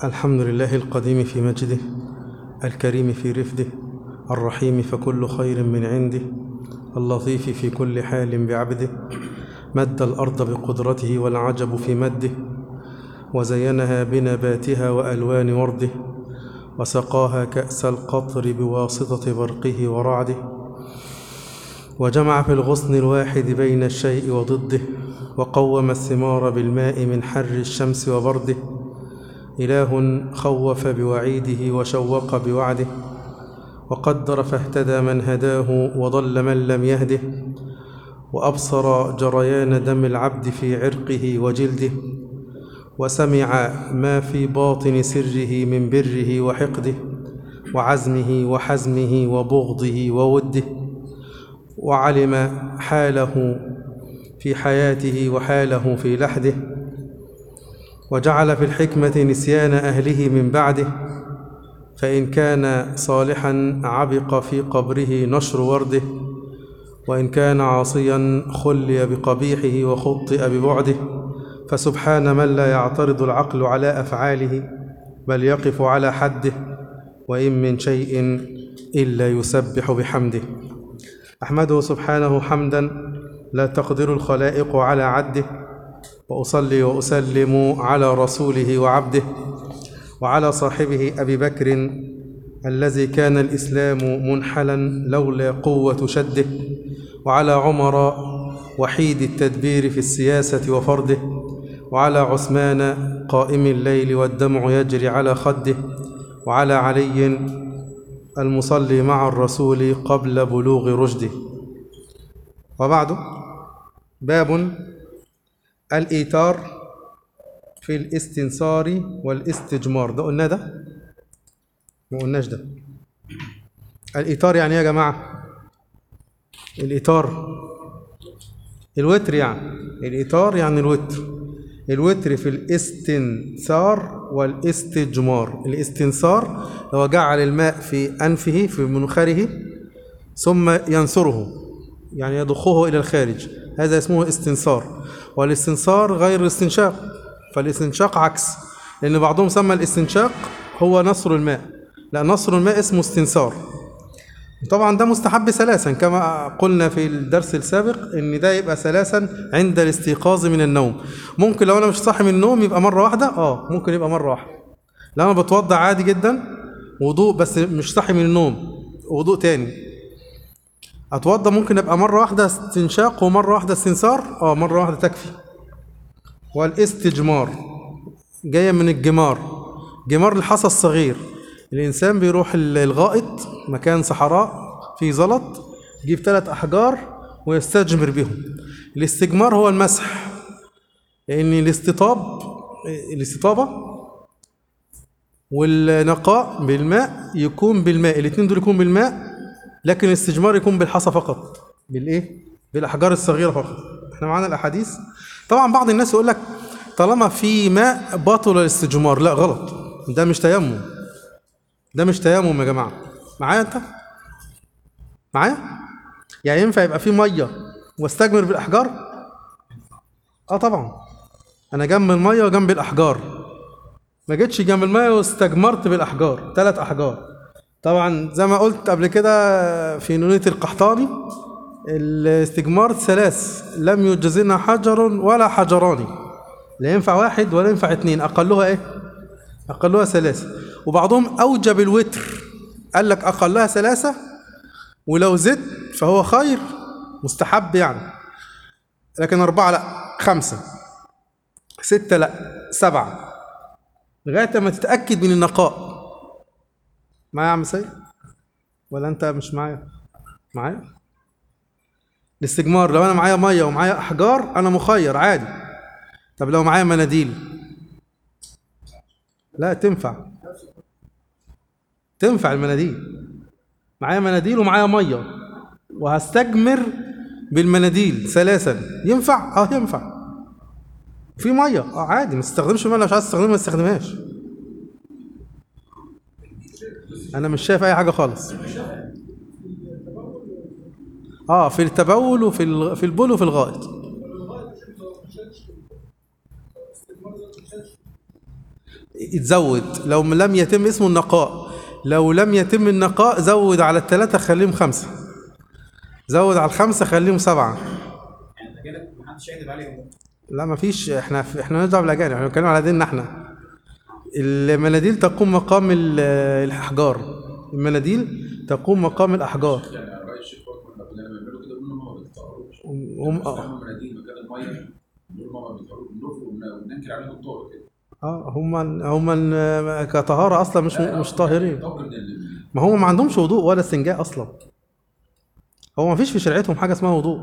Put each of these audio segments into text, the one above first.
الحمد لله القديم في مجده الكريم في رفده الرحيم فكل خير من عنده اللطيف في كل حال بعبده مد الأرض بقدرته والعجب في مده وزينها بنباتها وألوان ورده وسقاها كأس القطر بواسطة برقه ورعده وجمع في الغصن الواحد بين الشيء وضده وقوم الثمار بالماء من حر الشمس وبرده إله خوف بوعيده وشوق بوعده وقدر فاهتدى من هداه وضل من لم يهده وأبصر جريان دم العبد في عرقه وجلده وسمع ما في باطن سره من بره وحقده وعزمه وحزمه وبغضه ووده وعلم حاله في حياته وحاله في لحده وجعل في الحكمة نسيان أهله من بعده فإن كان صالحا عبق في قبره نشر ورده وإن كان عاصيا خلي بقبيحه وخطئ ببعده فسبحان من لا يعترض العقل على أفعاله بل يقف على حده وإن من شيء إلا يسبح بحمده أحمده سبحانه حمدا لا تقدر الخلائق على عده وأصلي وأسلم على رسوله وعبده وعلى صاحبه أبي بكر الذي كان الإسلام منحلا لولا قوة شده وعلى عمر وحيد التدبير في السياسة وفرده وعلى عثمان قائم الليل والدمع يجري على خده وعلى علي المصلي مع الرسول قبل بلوغ رشده وبعد باب الإيثار في الاستنصار والاستجمار ده قلنا ده ما قلناش ده الإيثار يعني ايه يا جماعة الإيثار الوتر يعني الإيثار يعني الوتر الوتر في الاستنثار والاستجمار الاستنثار هو جعل الماء في أنفه في منخره ثم ينثره يعني يضخه إلى الخارج هذا اسمه استنثار والاستنثار غير الاستنشاق فالاستنشاق عكس لأن بعضهم سمى الاستنشاق هو نصر الماء لا نصر الماء اسمه استنثار طبعا ده مستحب ثلاثا كما قلنا في الدرس السابق ان ده يبقى ثلاثا عند الاستيقاظ من النوم ممكن لو انا مش صاحي من النوم يبقى مره واحده اه ممكن يبقى مره واحده لو انا بتوضع عادي جدا وضوء بس مش صاحي من النوم وضوء تاني اتوضى ممكن ابقى مره واحده استنشاق ومره واحده استنثار اه مره واحده تكفي والاستجمار جايه من الجمار جمار الحصى الصغير الانسان بيروح الغائط مكان صحراء فيه زلط يجيب ثلاث احجار ويستجمر بهم الاستجمار هو المسح لان الاستطاب الاستطابه والنقاء بالماء يكون بالماء الاثنين دول يكون بالماء لكن الاستجمار يكون بالحصى فقط بالايه بالاحجار الصغيره فقط احنا معانا الاحاديث طبعا بعض الناس يقول لك طالما في ماء بطل الاستجمار لا غلط ده مش تيمم ده مش تيمم يا جماعه معايا انت معايا يعني ينفع يبقى في ميه واستجمر بالاحجار اه طبعا انا جنب الميه وجنب الاحجار ما جيتش جنب الميه واستجمرت بالاحجار ثلاث احجار طبعا زي ما قلت قبل كده في نونية القحطاني الاستجمار ثلاث لم يجزنا حجر ولا حجران لا ينفع واحد ولا ينفع اتنين اقلها ايه اقلها ثلاثة وبعضهم اوجب الوتر قال لك اقلها ثلاثة ولو زدت فهو خير مستحب يعني لكن أربعة لا خمسة ستة لا سبعة لغاية ما تتأكد من النقاء معايا يا عم سيد ولا انت مش معايا معايا الاستجمار لو انا معايا ميه ومعايا احجار انا مخير عادي طب لو معايا مناديل لا تنفع تنفع المناديل معايا مناديل ومعايا ميه وهستجمر بالمناديل ثلاثا ينفع اه ينفع في ميه اه عادي ما تستخدمش ميه لو مش عايز تستخدمها ما تستخدمهاش انا مش شايف اي حاجه خالص اه في التبول وفي ال- في البول وفي الغائط يتزود لو لم يتم اسمه النقاء لو لم يتم النقاء زود على الثلاثة خليهم خمسة زود على الخمسة خليهم سبعة يعني انت كده محدش هيكذب عليهم لا ما فيش احنا احنا ندعو بالاجانب احنا بنتكلم على ديننا احنا المناديل تقوم مقام ال- الاحجار المناديل تقوم مقام الاحجار يعني رأي الشيخ برضه لما كنا بنعمله كده قلنا ما بيطهروش هم اه هم مناديل مكان الميه نقول ما بيطهروش بنرفض وبننكر عليهم الطهر كده اه هم هم كطهارة اصلا مش مش طاهرين طهر من ال- ما هم ما عندهمش وضوء ولا استنجاء اصلا هو ما فيش في شريعتهم حاجة اسمها وضوء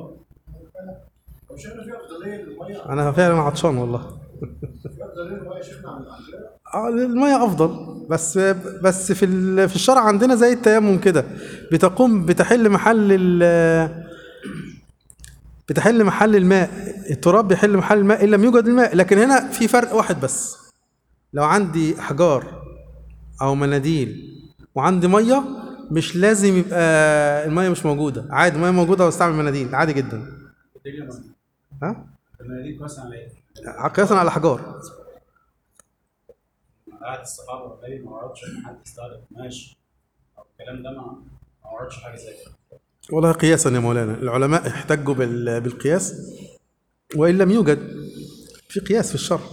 طب شفنا في افضليه للميه انا فعلا عطشان والله في افضليه للميه شفنا عن العشاء اه المية افضل بس بس في ال- في الشرع عندنا زي التيمم كده بتقوم بتحل محل ال بتحل محل الماء التراب بيحل محل الماء ان لم يوجد الماء لكن هنا في فرق واحد بس لو عندي احجار او مناديل وعندي ميه مش لازم يبقى الميه مش موجوده عادي الميه موجوده واستعمل مناديل عادي جدا الدنيا مثلا ها المناديل مثلا على ايه؟ قياسا على الاحجار قاعد الصحابه والنبي ما وردش ان حد يستخدم قماش او الكلام ده ما ما وردش حاجه زي كده والله قياسا يا مولانا العلماء احتجوا بال- بالقياس وإن لم يوجد في قياس في الشرع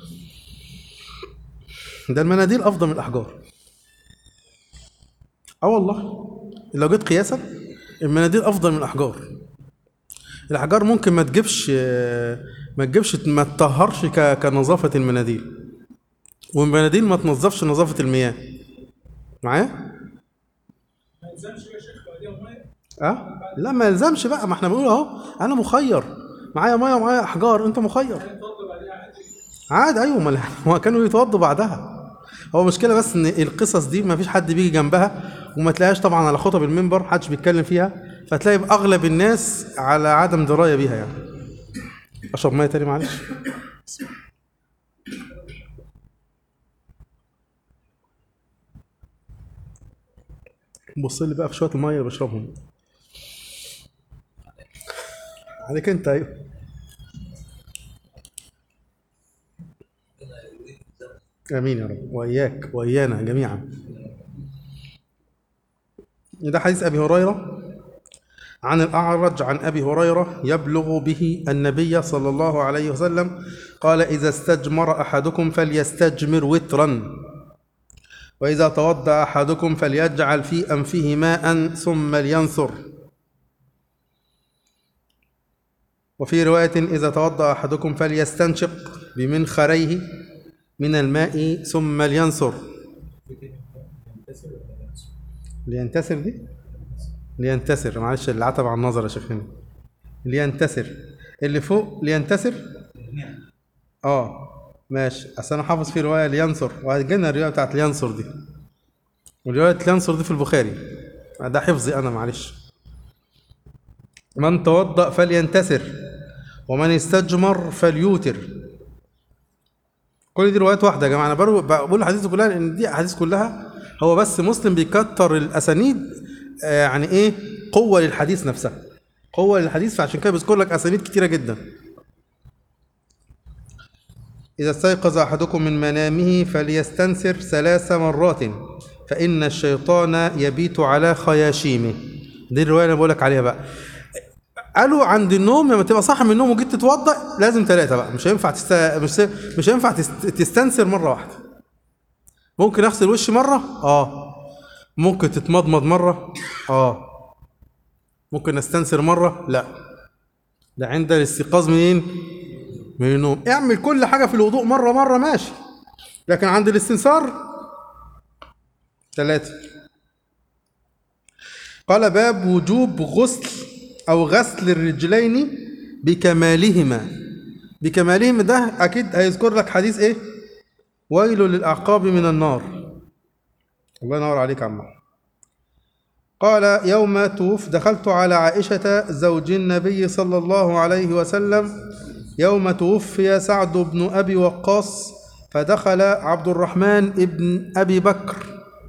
ده المناديل أفضل من الأحجار اه والله لو جيت قياسا المناديل أفضل من الأحجار الأحجار ممكن ما تجيبش ما تجيبش ما تطهرش ك- كنظافة المناديل والمناديل ما تنظفش نظافة المياه معايا؟ اه لا ما يلزمش بقى ما احنا بنقول اهو انا مخير معايا ميه ومعايا احجار انت مخير عادي ايوه ما ما كانوا يتوضوا بعدها هو مشكله بس ان القصص دي ما فيش حد بيجي جنبها وما تلاقيهاش طبعا على خطب المنبر محدش بيتكلم فيها فتلاقي اغلب الناس على عدم درايه بيها يعني اشرب ميه تاني معلش بص لي بقى في شويه الميه اللي بشربهم عليك انت ايوه امين يا رب واياك وايانا جميعا ده حديث ابي هريره عن الاعرج عن ابي هريره يبلغ به النبي صلى الله عليه وسلم قال اذا استجمر احدكم فليستجمر وترا واذا توضا احدكم فليجعل في انفه ماء ثم لينثر وفي رواية إذا توضأ أحدكم فليستنشق بمنخريه من الماء ثم لينثر لينتسر دي لينتسر معلش العتب على النظر يا شيخ هنا لينتسر اللي فوق لينتسر اه ماشي اصل انا حافظ في روايه لينصر وهتجينا الروايه بتاعت لينصر دي وروايه لينصر دي في البخاري ده حفظي انا معلش من توضأ فلينتسر ومن استجمر فليوتر كل دي روايات واحده يا جماعه انا برو- بقول الحديث كلها لان دي احاديث كلها هو بس مسلم بيكتر الاسانيد آه، يعني ايه قوه للحديث نفسها قوه للحديث فعشان كده بيذكر لك اسانيد كتيره جدا إذا استيقظ أحدكم من منامه فليستنسر ثلاث مرات فإن الشيطان يبيت على خياشيمه دي الرواية اللي بقولك عليها بقى قالوا عند النوم لما تبقى صاحي من النوم وجيت تتوضأ لازم ثلاثة بقى مش هينفع تست... مش مش هينفع تست... تستنسر مرة واحدة ممكن أغسل وشي مرة؟ آه ممكن تتمضمض مرة؟ آه ممكن أستنسر مرة؟ لا ده عند الاستيقاظ منين؟ من النوم اعمل كل حاجة في الوضوء مرة مرة ماشي لكن عند الاستنثار ثلاثة قال باب وجوب غسل أو غسل الرجلين بكمالهما بكمالهما ده أكيد هيذكر لك حديث إيه ويل للأعقاب من النار الله ينور عليك يا عم قال يوم توف دخلت على عائشة زوج النبي صلى الله عليه وسلم يوم توفي سعد بن أبي وقاص فدخل عبد الرحمن ابن أبي بكر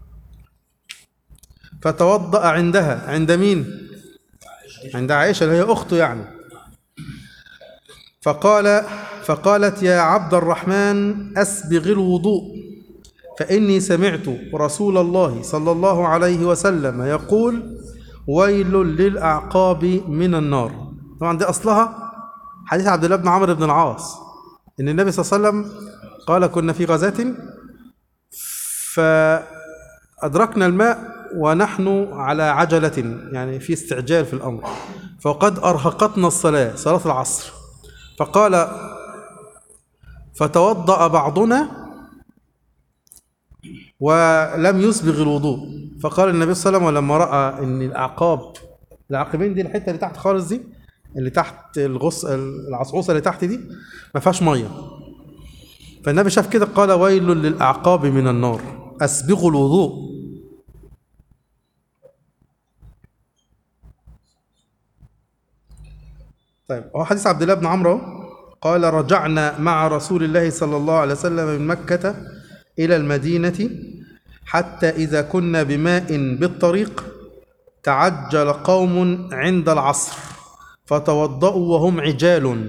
فتوضأ عندها عند مين؟ عند عائشة اللي هي أخته يعني فقال فقالت يا عبد الرحمن أسبغ الوضوء فإني سمعت رسول الله صلى الله عليه وسلم يقول ويل للأعقاب من النار طبعا دي أصلها حديث عبد الله بن عمرو بن العاص إن النبي صلى الله عليه وسلم قال كنا في غزاة فأدركنا الماء ونحن على عجلة يعني في استعجال في الأمر فقد أرهقتنا الصلاة صلاة العصر فقال فتوضأ بعضنا ولم يسبغ الوضوء فقال النبي صلى الله عليه وسلم لما رأى أن الأعقاب العقبين دي الحتة اللي تحت خالص دي اللي تحت الغص العصعوصة اللي تحت دي ما فيهاش مية فالنبي شاف كده قال ويل للأعقاب من النار أسبغوا الوضوء طيب هو حديث عبد الله بن عمرو أهو. قال رجعنا مع رسول الله صلى الله عليه وسلم من مكة إلى المدينة حتى إذا كنا بماء بالطريق تعجل قوم عند العصر فتوضأوا وهم عجال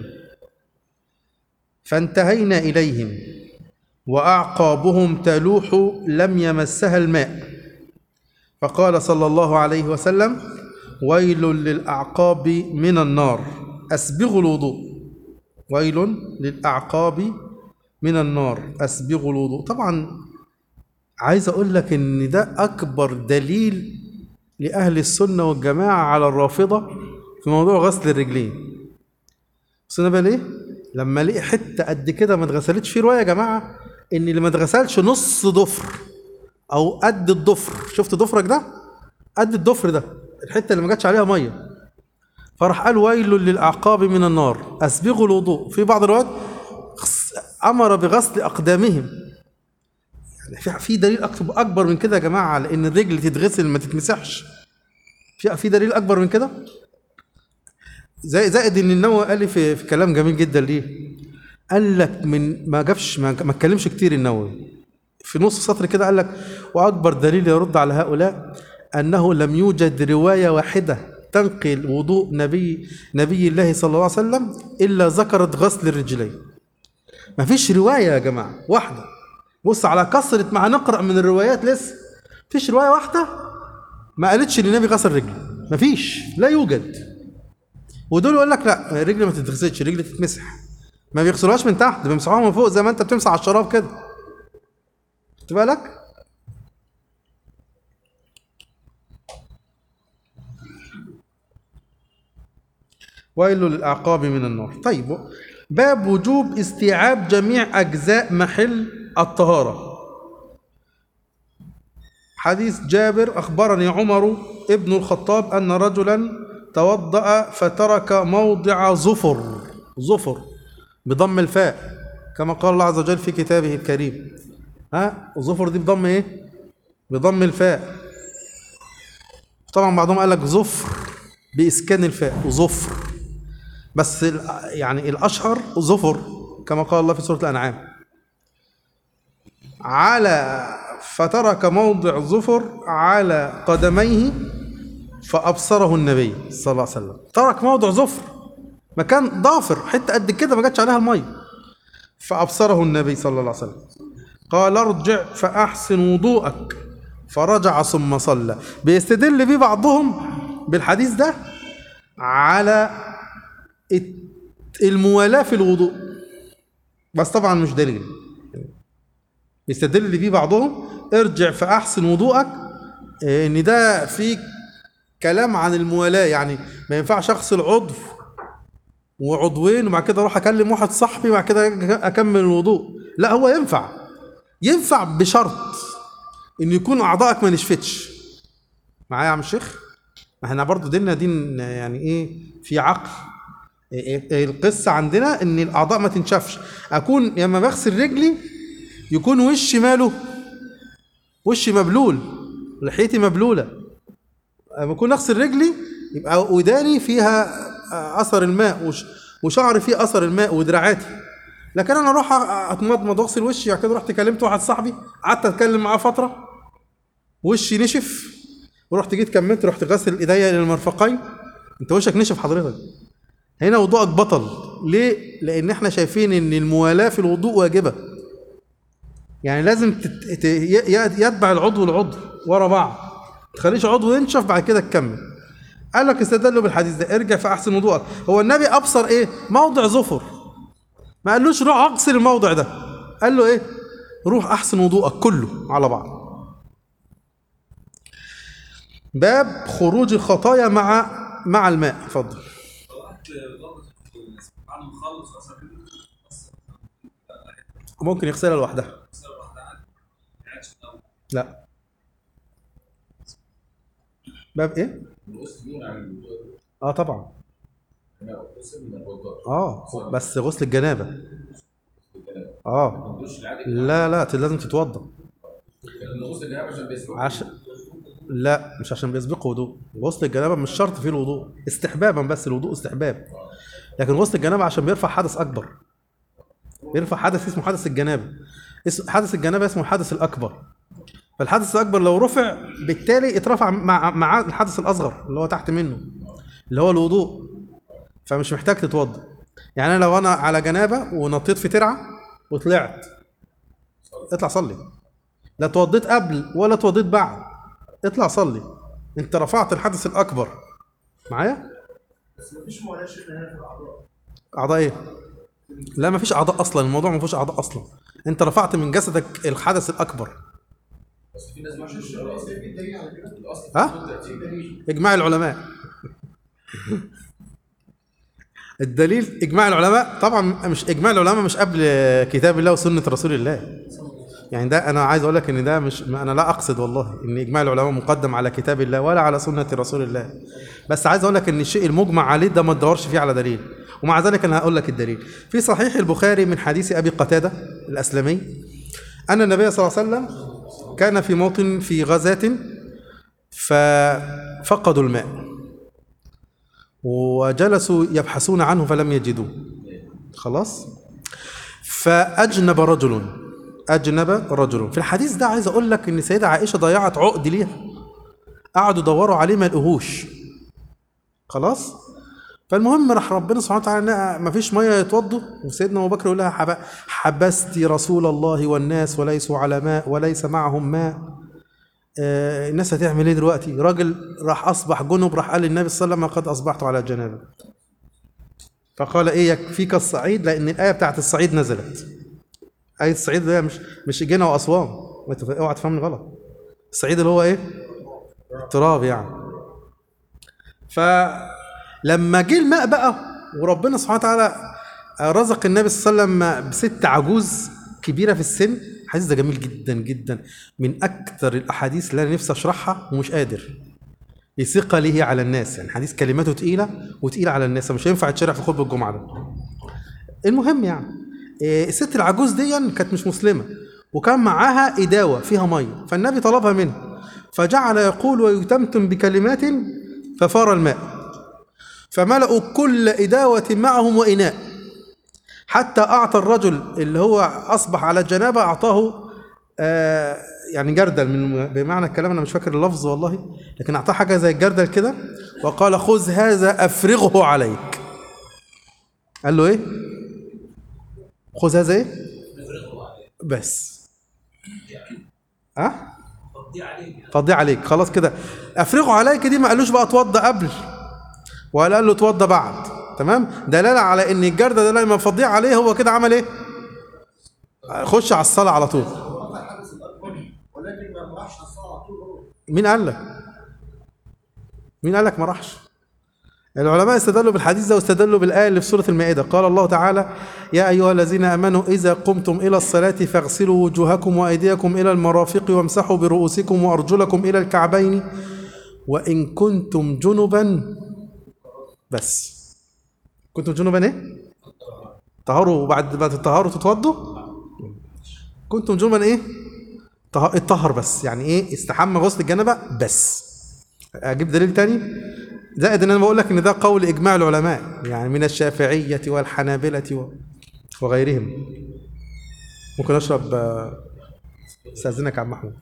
فانتهينا إليهم وأعقابهم تلوح لم يمسها الماء فقال صلى الله عليه وسلم ويل للأعقاب من النار أسبغوا الوضوء ويل للأعقاب من النار أسبغوا الوضوء طبعا عايز أقول لك إن ده أكبر دليل لأهل السنة والجماعة على الرافضة في موضوع غسل الرجلين بس أنا بقى ليه؟ لما لقي حتة قد كده ما اتغسلتش في رواية يا جماعة إن اللي ما اتغسلش نص ضفر أو قد الضفر شفت ضفرك ده؟ قد الضفر ده الحتة اللي ما جاتش عليها مية فراح قال ويل للأعقاب من النار أسبغوا الوضوء في بعض الروايات خص- أمر بغسل أقدامهم يعني في في دليل أكتب أكبر من كده يا جماعة على إن الرجل تتغسل ما تتمسحش في في دليل أكبر من كده زي زائد إن النووي قال لي في, في كلام جميل جدا ليه قال لك من ما جابش ما ما اتكلمش كتير النووي في نص سطر كده قال لك واكبر دليل يرد على هؤلاء انه لم يوجد روايه واحده تنقل وضوء نبي نبي الله صلى الله عليه وسلم الا ذكرت غسل الرجلين ما فيش روايه يا جماعه واحده بص على كثره ما هنقرا من الروايات لسه فيش روايه واحده ما قالتش ان النبي غسل رجله ما فيش لا يوجد ودول يقول لك لا الرجل ما تتغسلش الرجل تتمسح ما بيغسلوهاش من تحت بيمسحوها من فوق زي ما انت بتمسح على الشراب كده خدت بالك ويل للأعقاب من النار طيب باب وجوب استيعاب جميع أجزاء محل الطهارة حديث جابر أخبرني عمر ابن الخطاب أن رجلا توضأ فترك موضع ظفر ظفر بضم الفاء كما قال الله عز وجل في كتابه الكريم ها الظفر دي بضم ايه بضم الفاء طبعا بعضهم قال لك ظفر باسكان الفاء ظفر بس ال- يعني الاشهر ظفر كما قال الله في سوره الانعام على فترك موضع ظفر على قدميه فابصره النبي صلى الله عليه وسلم ترك موضع ظفر مكان ضافر حته قد كده ما جاتش عليها الميه فابصره النبي صلى الله عليه وسلم قال ارجع فاحسن وضوءك فرجع ثم صلى بيستدل بيه بعضهم بالحديث ده على الت- الموالاه في الوضوء بس طبعا مش دليل يستدل بيه بعضهم ارجع فاحسن وضوءك إيه، ان ده في كلام عن الموالاه يعني ما ينفعش اغسل عضو وعضوين وبعد كده اروح اكلم واحد صاحبي وبعد كده اكمل الوضوء لا هو ينفع ينفع بشرط ان يكون اعضائك ما نشفتش معايا يا عم الشيخ ما احنا برضو ديننا دين يعني ايه في عقل إيه- إيه القصه عندنا ان الاعضاء ما تنشفش اكون لما بغسل رجلي يكون وشي ماله وشي مبلول لحيتي مبلوله لما اكون اغسل رجلي يبقى وداني فيها اثر الماء وش وشعري فيه اثر الماء ودراعاتي لكن انا اروح اتمضمض واغسل وشي بعد كده رحت كلمت واحد صاحبي قعدت اتكلم معاه فتره وشي نشف ورحت جيت كملت رحت غاسل ايديا الى المرفقين انت وشك نشف حضرتك هنا وضوءك بطل ليه لان احنا شايفين ان الموالاه في الوضوء واجبه يعني لازم تت... ت... ي- يتبع العضو العضو ورا بعض ما تخليش عضو ينشف بعد كده تكمل قال لك استدلوا بالحديث ده ارجع في احسن وضوءك هو النبي ابصر ايه موضع ظفر ما قالوش روح اغسل الموضع ده قال له ايه روح احسن وضوءك كله على بعض باب خروج الخطايا مع مع الماء اتفضل بعد ما اخلص اصلا بس ممكن يغسلها لوحدها بس واحده عادي ما قعدش في الأول. لا باب ايه القص دون عن الوضوء اه طبعا هنا القص من الوضوء اه بس غسل الجنابه الكلام اه الدش العادي لا لا ت- لازم تتوضا الغسل الجنابه عشان بيسبق عشان لا مش عشان بيسبق وضوء غسل الجنابه مش شرط فيه الوضوء استحبابا بس الوضوء استحباب لكن غسل الجنابه عشان بيرفع حدث اكبر بيرفع حدث اسمه حدث الجنابه اس- حدث الجنابه اسمه الحدث الاكبر فالحدث الاكبر لو رفع بالتالي اترفع مع مع الحدث الاصغر اللي هو تحت منه اللي هو الوضوء فمش محتاج تتوضا يعني انا لو انا على جنابه ونطيت في ترعه وطلعت اطلع صلي لا توضيت قبل ولا توضيت بعد اطلع صلي انت رفعت الحدث الاكبر معايا بس مفيش موالاه شيخنا هنا في الاعضاء اعضاء ايه لا ما فيش اعضاء اصلا الموضوع ما فيهوش اعضاء اصلا انت رفعت من جسدك الحدث الاكبر بس في ناس عشان مش الشرع اصلا في دليل على كده الاصل ها؟ في دليل اجماع العلماء الدليل اجماع العلماء طبعا مش اجماع العلماء مش قبل كتاب الله وسنه رسول الله يعني ده انا عايز اقول لك ان ده مش انا لا اقصد والله ان اجماع العلماء مقدم على كتاب الله ولا على سنه رسول الله بس عايز اقول لك ان الشيء المجمع عليه ده ما تدورش فيه على دليل ومع ذلك انا هقول لك الدليل في صحيح البخاري من حديث ابي قتاده الاسلمي ان النبي صلى الله عليه وسلم كان في موطن في غزاه ففقدوا الماء وجلسوا يبحثون عنه فلم يجدوه خلاص فأجنب رجل أجنب رجل في الحديث ده عايز أقول لك إن سيدة عائشة ضيعت عقد ليها قعدوا يدوروا عليه ما لقوهوش خلاص فالمهم راح ربنا سبحانه وتعالى لقى ما فيش ميه يتوضوا وسيدنا ابو بكر يقول لها حب- حبست رسول الله والناس وليسوا على ماء وليس معهم ماء آه، الناس هتعمل ايه دلوقتي راجل راح اصبح جنب راح قال للنبي صلى الله عليه وسلم قد اصبحت على جنابه فقال ايه يكفيك الصعيد لان الايه بتاعت الصعيد نزلت ايه الصعيد ده مش مش جنة واسوان ما تف- اوعى تفهمني غلط الصعيد اللي هو ايه التراب يعني فلما جه الماء بقى وربنا سبحانه وتعالى رزق النبي صلى الله عليه وسلم بست عجوز كبيره في السن الحديث ده جميل جدا جدا من اكثر الاحاديث اللي انا نفسي اشرحها ومش قادر لثقله على الناس يعني حديث كلماته تقيله وتقيله على الناس مش هينفع يتشرح في خطبه الجمعه ده المهم يعني إيه، الست العجوز دي كانت مش مسلمه وكان معاها إداوة فيها مية فالنبي طلبها منه فجعل يقول ويتمتم بكلمات ففار الماء فملأوا كل إداوة معهم وإناء حتى أعطى الرجل اللي هو أصبح على الجنابة أعطاه آه يعني جردل من بمعنى الكلام أنا مش فاكر اللفظ والله لكن أعطاه حاجة زي الجردل كده وقال خذ هذا أفرغه عليك قال له إيه؟ خذ هذا إيه؟ بس ها؟ أه؟ فضي عليك فضي عليك خلاص كده افرغه عليك دي ما قالوش بقى اتوضى قبل ولا قال له اتوضى بعد تمام دلاله على ان الجرده ده لما فضيه عليه هو كده عمل ايه خش على الصلاه على طول رفع الحدث الاكبر ولكن ما راحش على الصلاه على طول هو مين قال لك مين قال لك ما راحش العلماء استدلوا بالحديث ده واستدلوا بالآية اللي في سورة المائدة قال الله تعالى يا أيها الذين آمنوا إذا قمتم إلى الصلاة فاغسلوا وجوهكم وأيديكم إلى المرافق وامسحوا برؤوسكم وأرجلكم إلى الكعبين وإن كنتم جنبا بس كنتم جنبا إيه؟ طهروا وبعد بعد الطهارة تتوضوا كنتم جنبا إيه؟ طه- اتطهر بس يعني إيه استحمى غسل الجنبة بس اجيب دليل تاني زائد ان انا بقول لك ان ده قول اجماع العلماء يعني من الشافعيه والحنابله و- وغيرهم ممكن اشرب آه، استاذنك يا عم محمود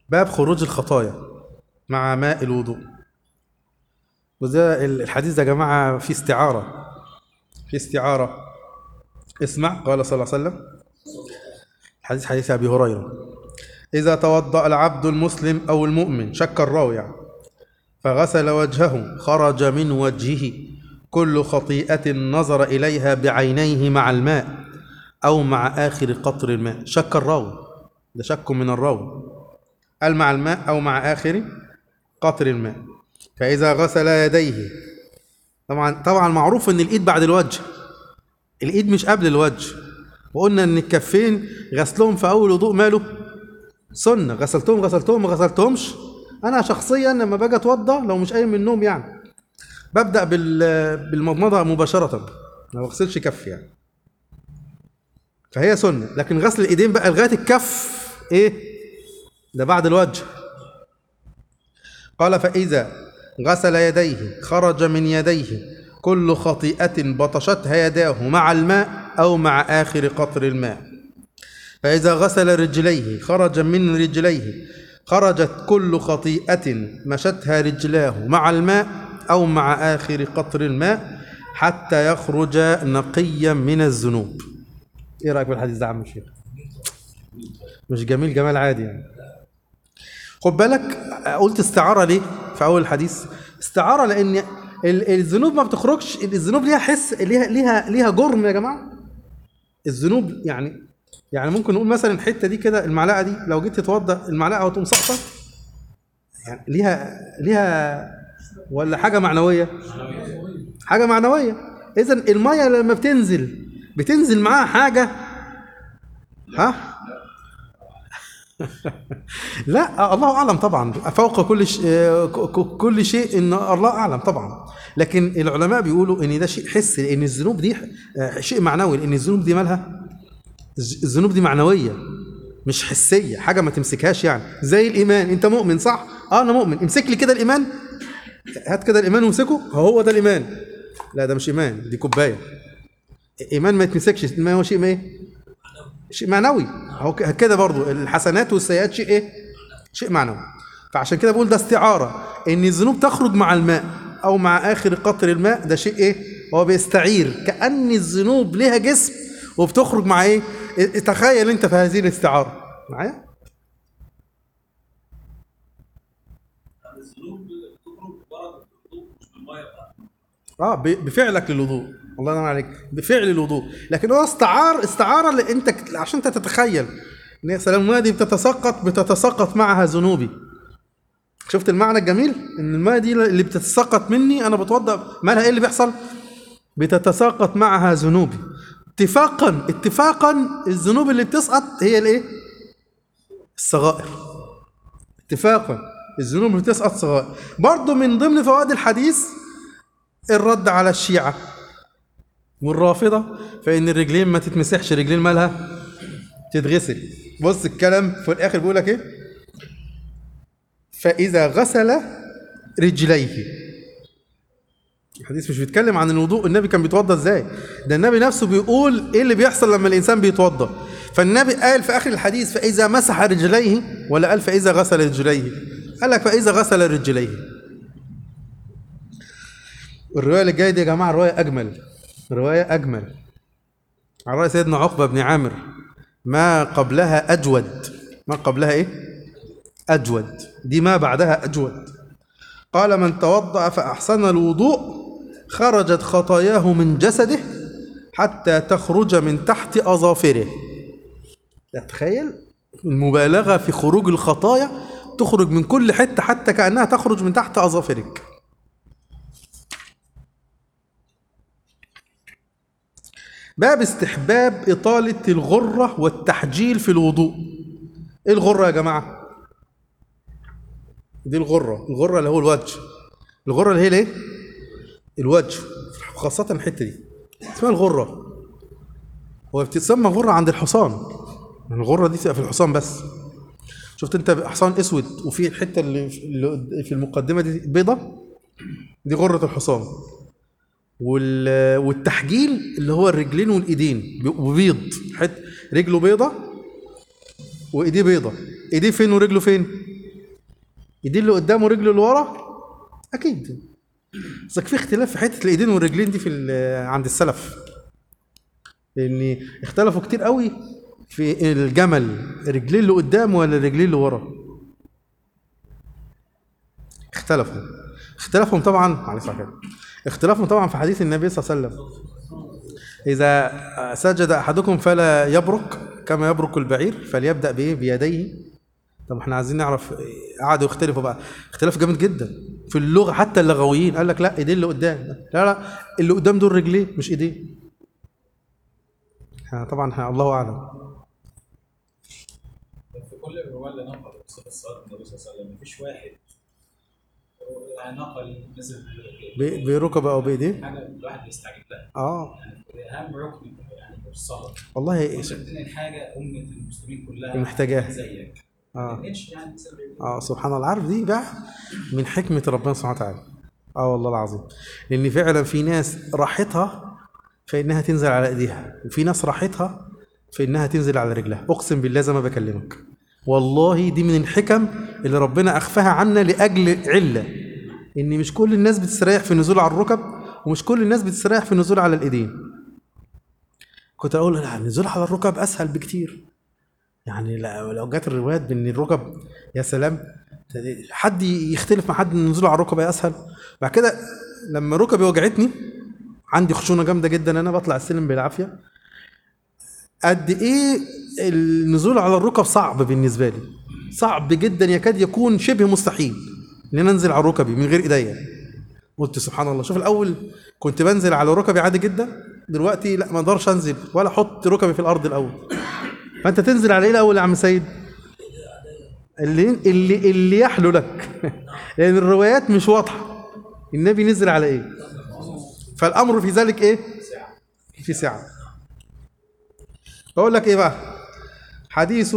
باب خروج الخطايا مع ماء الوضوء وده ال- الحديث ده يا جماعة فيه استعارة في استعارة اسمع قال صلى الله عليه وسلم حديث حديث أبي هريرة إذا توضأ العبد المسلم أو المؤمن شك الراوي يعني فغسل وجهه خرج من وجهه كل خطيئة نظر إليها بعينيه مع الماء أو مع آخر قطر الماء شك الراوي ده شك من الراوي قال مع الماء أو مع آخر قطر الماء فإذا غسل يديه طبعا طبعا معروف ان الايد بعد الوجه الايد مش قبل الوجه وقلنا ان الكفين غسلهم في اول وضوء ماله سنه غسلتهم غسلتهم ما غسلتهمش انا شخصيا لما باجي اتوضى لو مش قايم من النوم يعني ببدا بال بالمضمضه مباشره ما بغسلش كف يعني فهي سنه لكن غسل الايدين بقى لغايه الكف ايه ده بعد الوجه قال فإذا غسل يديه خرج من يديه كل خطيئة بطشتها يداه مع الماء أو مع آخر قطر الماء فإذا غسل رجليه خرج من رجليه خرجت كل خطيئة مشتها رجلاه مع الماء أو مع آخر قطر الماء حتى يخرج نقيا من الذنوب إيه رأيك بالحديث ده يا عم الشيخ؟ مش جميل جمال عادي يعني خد بالك قلت استعارة ليه في أول الحديث استعارة لأن ال- الذنوب ما بتخرجش الذنوب ليها حس ليها ليها ليها جرم يا جماعة الذنوب يعني يعني ممكن نقول مثلا الحتة دي كده المعلقة دي لو جيت تتوضأ المعلقة وتقوم ساقطة يعني ليها ليها ولا حاجة معنوية حاجة معنوية إذا المية لما بتنزل بتنزل معاها حاجة ها لا آه، الله اعلم طبعا فوق كل ش... آه، ك- ك- كل شيء ان الله اعلم طبعا لكن العلماء بيقولوا ان ده شيء حسي لان الذنوب دي آه، شيء معنوي لان الذنوب دي مالها الز- الذنوب دي معنويه مش حسيه حاجه ما تمسكهاش يعني زي الايمان انت مؤمن صح اه انا مؤمن امسك لي كده الايمان هات كده الايمان وامسكه هو ده الايمان لا ده مش ايمان دي كوبايه ايمان ما يتمسكش ما هو شيء ما ايه شيء معنوي اهو ك- كده برضو الحسنات والسيئات شيء ايه شيء معنوي فعشان كده بقول ده استعاره ان الذنوب تخرج مع الماء او مع اخر قطر الماء ده شيء ايه هو بيستعير كان الذنوب ليها جسم وبتخرج مع ايه إيه- تخيل انت في هذه الاستعاره معايا يعني الذنوب بتخرج بره الوضوء مش بالميه بتاعتها اه ب- بفعلك للوضوء الله ينور عليك بفعل الوضوء لكن هو استعار استعاره لانت ك- عشان انت تتخيل ان هي سلام الماء دي بتتساقط بتتساقط معها ذنوبي شفت المعنى الجميل ان الماء دي اللي بتتساقط مني انا بتوضا مالها ايه اللي بيحصل بتتساقط معها ذنوبي اتفاقا اتفاقا الذنوب اللي بتسقط هي الايه الصغائر اتفاقا الذنوب اللي بتسقط صغائر برضه من ضمن فوائد الحديث الرد على الشيعة والرافضة فإن الرجلين ما تتمسحش رجلين مالها تتغسل بص الكلام في الآخر بيقول لك إيه فإذا غسل رجليه الحديث مش بيتكلم عن الوضوء النبي كان بيتوضى ازاي ده النبي نفسه بيقول ايه اللي بيحصل لما الانسان بيتوضى فالنبي قال في اخر الحديث فاذا مسح رجليه ولا قال فاذا غسل رجليه قال لك فاذا غسل رجليه الرواية اللي جاية دي يا جماعة رواية أجمل رواية أجمل عن رأي سيدنا عقبة بن عامر ما قبلها أجود ما قبلها إيه؟ أجود دي ما بعدها أجود قال من توضأ فأحسن الوضوء خرجت خطاياه من جسده حتى تخرج من تحت أظافره لا تخيل المبالغة في خروج الخطايا تخرج من كل حتة حتى كأنها تخرج من تحت أظافرك باب استحباب إطالة الغرة والتحجيل في الوضوء إيه الغرة يا جماعة؟ دي الغرة الغرة اللي هو الوجه الغرة اللي هي الايه؟ الوجه خاصة الحتة دي اسمها الغرة هو بتتسمى غرة عند الحصان الغرة دي تبقى في الحصان بس شفت انت حصان اسود وفي الحتة اللي اللي في المقدمة دي بيضة دي غرة الحصان وال... والتحجيل اللي هو الرجلين والايدين ب- وبيض حت رجله بيضة وايديه بيضة ايديه فين ورجله فين ايديه اللي قدام ورجله اللي ورا اكيد بس في اختلاف في حته الايدين والرجلين دي في ال- عند السلف لان اختلفوا كتير قوي في الجمل رجلين اللي قدام ولا رجلين اللي ورا اختلفوا اختلافهم طبعا معلش على كده اختلافهم طبعا في حديث النبي صلى الله عليه وسلم إذا سجد أحدكم فلا يبرك كما يبرك البعير فليبدأ بإيه بيديه طب احنا عايزين نعرف قعدوا يختلفوا بقى اختلاف جامد جدا في اللغة حتى اللغويين قال لك لا ايديه اللي قدام لا لا اللي قدام دول رجليه مش ايديه ها، طبعا ها، الله أعلم في كل الرواية اللي نقل صفة الصلاة النبي صلى الله عليه وسلم مفيش واحد يعني نقل نزل ب- بركبه أو بإيديه حاجة الواحد بيستعجب لها اه يعني أهم ركن يعني في الصلاة والله وانت بتنقل حاجة أمة المسلمين كلها محتاجاها. زيك اه ما تنقلش يعني بسبب اه سبحان الله عارف دي بقى من حكمة ربنا سبحانه وتعالى اه والله العظيم لان فعلا في ناس راحتها في انها تنزل على ايديها وفي ناس راحتها في انها تنزل على رجلها اقسم بالله زي ما بكلمك والله دي من الحكم اللي ربنا اخفاها عنا لاجل عله ان مش كل الناس بتستريح في النزول على الركب ومش كل الناس بتستريح في النزول على الايدين كنت اقول لا النزول على الركب اسهل بكتير يعني لا- لو جت الروايات بان الركب يا سلام حد يختلف مع حد ان النزول على الركب اسهل بعد كده لما ركبي وجعتني عندي خشونه جامده جدا انا بطلع السلم بالعافيه قد ايه النزول على الركب صعب بالنسبه لي صعب جدا يكاد يكون شبه مستحيل ان انا انزل على ركبي من غير ايديا قلت سبحان الله شوف الاول كنت بنزل على ركبي عادي جدا دلوقتي لا ما اقدرش انزل ولا احط ركبي في الارض الاول فانت تنزل على ايه الاول يا عم سيد اللي اللي اللي يحلو لك لان الروايات مش واضحه النبي نزل على ايه فالامر في ذلك ايه في سعه اقول لك ايه بقى حديث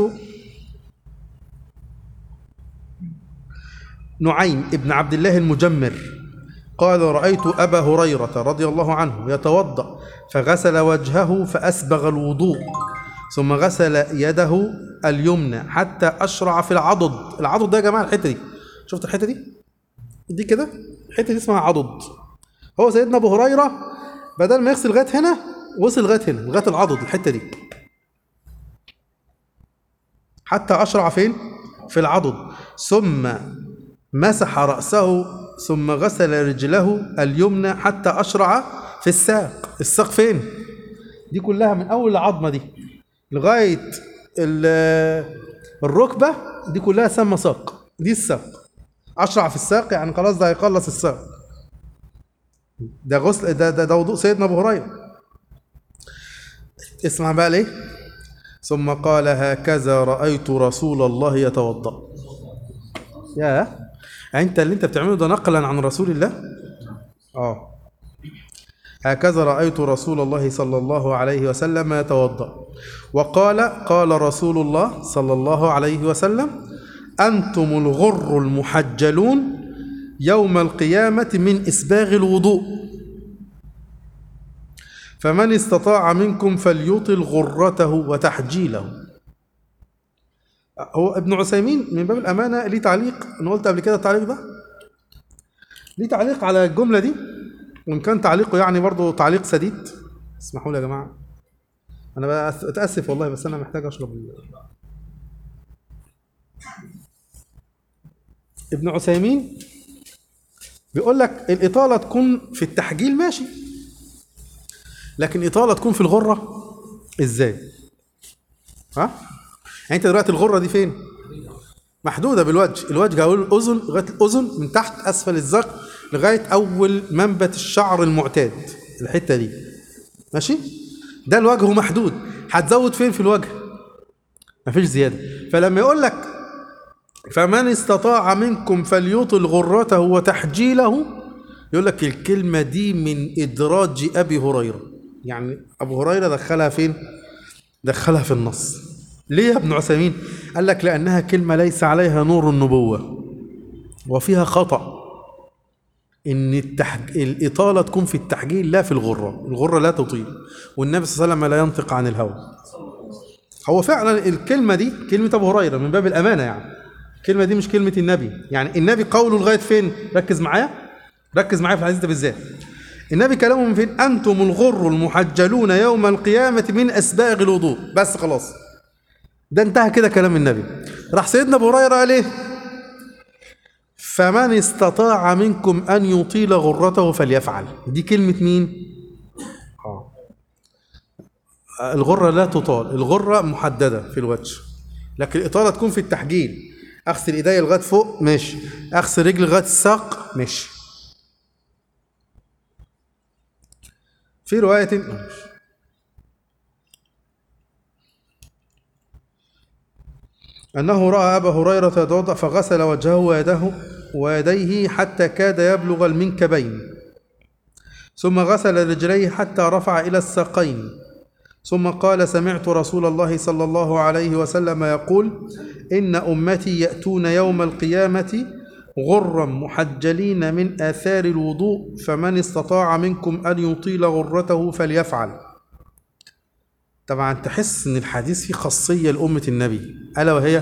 نعيم ابن عبد الله المجمر قال رأيت أبا هريرة رضي الله عنه يتوضأ فغسل وجهه فأسبغ الوضوء ثم غسل يده اليمنى حتى أشرع في العضد العضد ده يا جماعة الحتة دي شفت الحتة دي دي كده الحتة دي اسمها عضد هو سيدنا أبو هريرة بدل ما يغسل لغاية هنا وصل لغاية هنا لغاية العضد الحتة دي حتى أشرع فين في العضد ثم مسح رأسه ثم غسل رجله اليمنى حتى أشرع في الساق الساق فين دي كلها من أول العظمة دي لغاية ال- الركبة دي كلها سمى ساق دي الساق أشرع في الساق يعني خلاص ده هيخلص الساق ده غسل ده ده, ده وضوء سيدنا أبو هريرة اسمع بقى ليه ثم قال هكذا رأيت رسول الله يتوضأ يا انت اللي انت بتعمله ده نقلا عن رسول الله اه هكذا رأيت رسول الله صلى الله عليه وسلم يتوضأ وقال قال رسول الله صلى الله عليه وسلم أنتم الغر المحجلون يوم القيامة من إسباغ الوضوء فمن استطاع منكم فليطل غرته وتحجيله هو ابن عثيمين من باب الامانه ليه تعليق انا قلت قبل كده التعليق ده ليه تعليق على الجمله دي وان كان تعليقه يعني برضه تعليق سديد اسمحوا لي يا جماعه انا بقى أس- اتاسف والله بس انا محتاج اشرب ال- ابن عثيمين بيقول لك الاطاله تكون في التحجيل ماشي لكن اطاله تكون في الغره ازاي ها يعني انت دلوقتي الغره دي فين محدوده بالوجه الوجه او الاذن لغايه الاذن من تحت اسفل الذقن لغايه اول منبت الشعر المعتاد الحته دي ماشي ده الوجه محدود هتزود فين في الوجه مفيش زياده فلما يقول لك فمن استطاع منكم فليطل غرته وتحجيله يقول لك الكلمه دي من ادراج ابي هريره يعني ابو هريره دخلها فين دخلها في النص ليه يا ابن عثيمين قال لك لأنها كلمة ليس عليها نور النبوة وفيها خطأ إن التحج... الإطالة تكون في التحجيل لا في الغرة الغرة لا تطيل والنبي صلى الله عليه وسلم لا ينطق عن الهوى هو فعلا الكلمة دي كلمة أبو هريرة من باب الأمانة يعني الكلمة دي مش كلمة النبي يعني النبي قوله لغاية فين ركز معايا ركز معايا في الحديث ده بالذات النبي كلامه من فين أنتم الغر المحجلون يوم القيامة من أسباغ الوضوء بس خلاص ده انتهى كده كلام النبي راح سيدنا ابو هريره قال ايه فمن استطاع منكم ان يطيل غرته فليفعل دي كلمه مين اه الغره لا تطال الغره محدده في الوجه لكن الاطاله تكون في التحجيل اغسل ايديا لغايه فوق ماشي اغسل رجلي لغايه الساق ماشي في روايه ماشي. أنه رأى أبا هريرة يتوضأ فغسل وجهه ويده ويديه حتى كاد يبلغ المنكبين ثم غسل رجليه حتى رفع إلى الساقين ثم قال سمعت رسول الله صلى الله عليه وسلم يقول إن أمتي يأتون يوم القيامة غرا محجلين من آثار الوضوء فمن استطاع منكم أن يطيل غرته فليفعل طبعا تحس ان الحديث فيه خاصيه لامه النبي الا وهي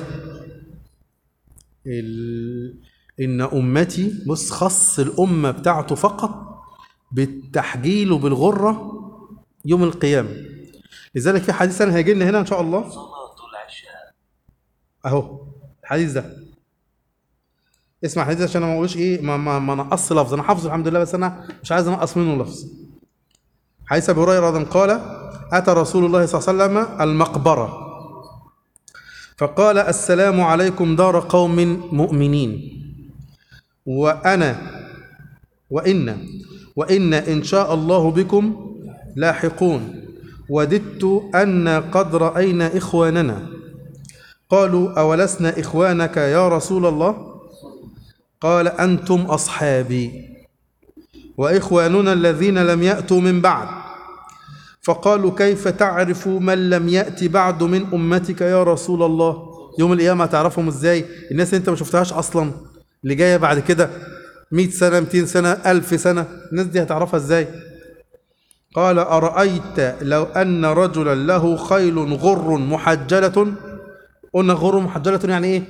ال... ان امتي بص خص الامه بتاعته فقط بالتحجيل وبالغره يوم القيامه لذلك في حديث انا هيجي لنا هنا ان شاء الله صلاة العشاء اهو الحديث ده اسمع الحديث ده عشان انا ما اقولش ايه ما ما ما نقص لفظ انا حافظه الحمد لله بس انا مش عايز انقص منه لفظ حديث ابي هريره أيضاً قال اتى رسول الله صلى الله عليه وسلم المقبره فقال السلام عليكم دار قوم مؤمنين وانا وان وان ان شاء الله بكم لاحقون وددت ان قد راينا اخواننا قالوا أولسنا إخوانك يا رسول الله قال أنتم أصحابي وإخواننا الذين لم يأتوا من بعد فقالوا كيف تعرف من لم يأتي بعد من أمتك يا رسول الله يوم القيامة تعرفهم إزاي الناس اللي أنت ما شفتهاش أصلا اللي جاية بعد كده 100 سنة 200 سنة 1000 سنة الناس دي هتعرفها إزاي قال أرأيت لو أن رجلا له خيل غر محجلة قلنا غر محجلة يعني ايه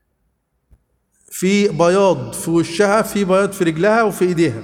في بياض في وشها في بياض في رجلها وفي ايديها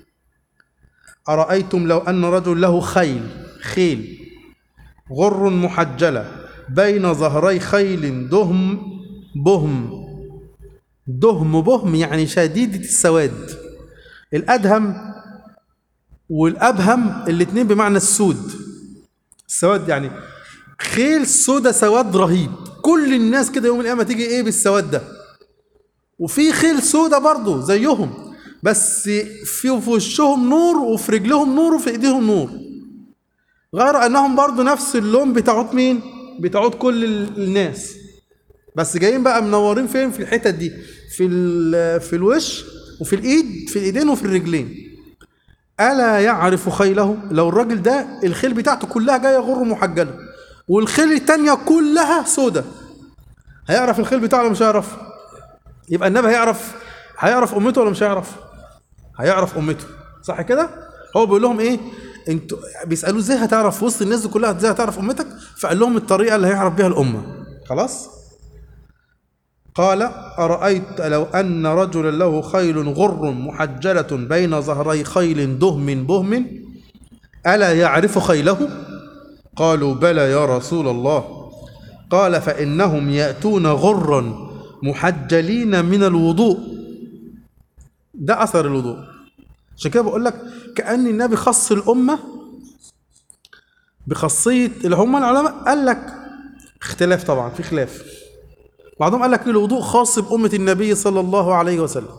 أرأيتم لو أن رجل له خيل خيل غر محجلة بين ظهري خيل دهم بهم دهم بهم يعني شديدة السواد الأدهم والأبهم الاتنين بمعنى السود السواد يعني خيل سودا سواد رهيب كل الناس كده يوم القيامه تيجي ايه بالسواد ده وفي خيل سودا برضه زيهم بس في في وشهم نور وفي رجلهم نور وفي ايديهم نور غير انهم برضه نفس اللون بتاعت مين بتاعت كل ال- الناس بس جايين بقى منورين فين في الحتت دي في ال- في الوش وفي الايد في الايدين وفي الرجلين ألا يعرف خيله لو الراجل ده الخيل بتاعته كلها جاية غر محجلة والخيل التانية كلها سودة هيعرف الخيل بتاعه ولا مش هيعرف يبقى النبي هيعرف هيعرف أمته ولا مش هيعرف هيعرف أمته صح كده هو بيقول لهم إيه انتوا بيسألوه ازاي هتعرف وسط الناس دي كلها ازاي هتعرف أمتك فقال لهم الطريقة اللي هيعرف بيها الأمة خلاص قال أرأيت لو أن رجلا له خيل غر محجلة بين ظهري خيل دهم بهم ألا يعرف خيله؟ قالوا بلى يا رسول الله قال فإنهم يأتون غرا محجلين من الوضوء ده أثر الوضوء عشان كده بقول لك كأن النبي خص الأمة بخاصية اللي هم العلماء قال لك اختلاف طبعا في خلاف بعضهم قال لك الوضوء خاص بأمة النبي صلى الله عليه وسلم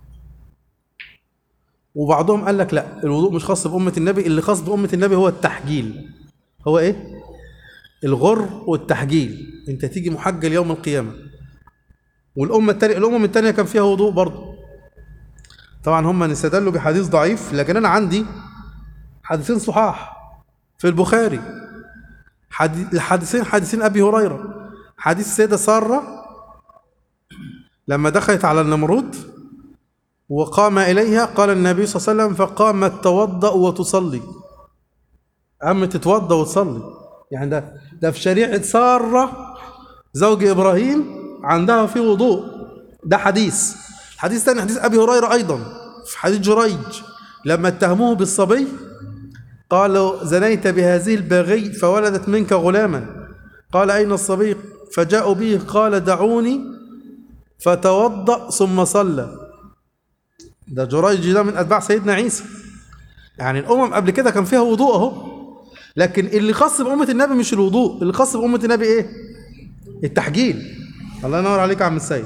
وبعضهم قال لك لا الوضوء مش خاص بأمة النبي اللي خاص بأمة النبي هو التحجيل هو ايه الغر والتحجيل انت تيجي محجل يوم القيامة والأمة التانية الأمم التانية كان فيها وضوء برضه طبعا هم استدلوا بحديث ضعيف لكن أنا عندي حديثين صحاح في البخاري حدي- الحديثين حديثين أبي هريرة حديث السيدة سارة لما دخلت على النمرود وقام إليها قال النبي صلى الله عليه وسلم فقامت توضأ وتصلي أما تتوضأ وتصلي يعني ده ده في شريعة سارة زوج إبراهيم عندها في وضوء ده حديث حديث تاني حديث أبي هريرة أيضا في حديث جريج لما اتهموه بالصبي قالوا زنيت بهذه البغي فولدت منك غلاما قال أين الصبي فجاءوا به قال دعوني فتوضأ ثم صلى ده جريج ده من أتباع سيدنا عيسى يعني الأمم قبل كده كان فيها وضوء أهو لكن اللي خاص بأمة النبي مش الوضوء اللي خاص بأمة النبي إيه التحجيل الله ينور عليك يا عم السيد